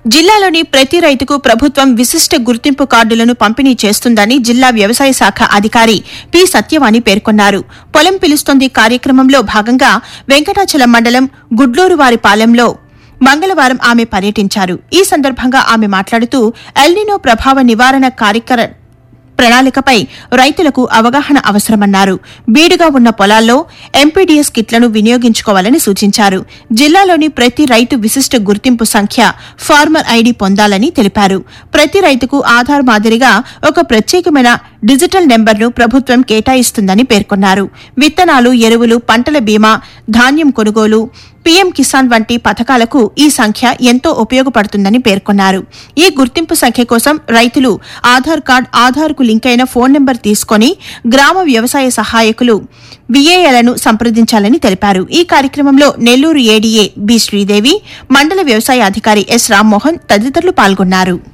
జిల్లాలోని ప్రతి రైతుకు ప్రభుత్వం విశిష్ట గుర్తింపు కార్డులను పంపిణీ చేస్తుందని జిల్లా వ్యవసాయ శాఖ అధికారి పి సత్యవాణి పేర్కొన్నారు పొలం పిలుస్తోంది కార్యక్రమంలో భాగంగా వెంకటాచలం మండలం గుడ్లూరువారిపాలెంలో మంగళవారం ఆమె పర్యటించారు ఈ సందర్భంగా ఆమె మాట్లాడుతూ ఎల్నినో ప్రభావ నివారణ కార్యక్రమ ప్రణాళికపై రైతులకు అవగాహన అవసరమన్నారు బీడుగా ఉన్న పొలాల్లో ఎంపీడీఎస్ కిట్లను వినియోగించుకోవాలని సూచించారు జిల్లాలోని ప్రతి రైతు విశిష్ట గుర్తింపు సంఖ్య ఫార్మర్ ఐడి పొందాలని తెలిపారు ప్రతి రైతుకు ఆధార్ మాదిరిగా ఒక ప్రత్యేకమైన డిజిటల్ నెంబర్ను ప్రభుత్వం కేటాయిస్తుందని పేర్కొన్నారు విత్తనాలు ఎరువులు పంటల బీమా ధాన్యం కొనుగోలు పీఎం కిసాన్ వంటి పథకాలకు ఈ సంఖ్య ఎంతో ఉపయోగపడుతుందని పేర్కొన్నారు ఈ గుర్తింపు సంఖ్య కోసం రైతులు ఆధార్ కార్డ్ ఆధార్కు లింక్ అయిన ఫోన్ నెంబర్ తీసుకొని గ్రామ వ్యవసాయ సహాయకులు విఏఎలను సంప్రదించాలని తెలిపారు ఈ కార్యక్రమంలో నెల్లూరు ఏడీఏ బి శ్రీదేవి మండల వ్యవసాయ అధికారి ఎస్ రామ్మోహన్ తదితరులు పాల్గొన్నారు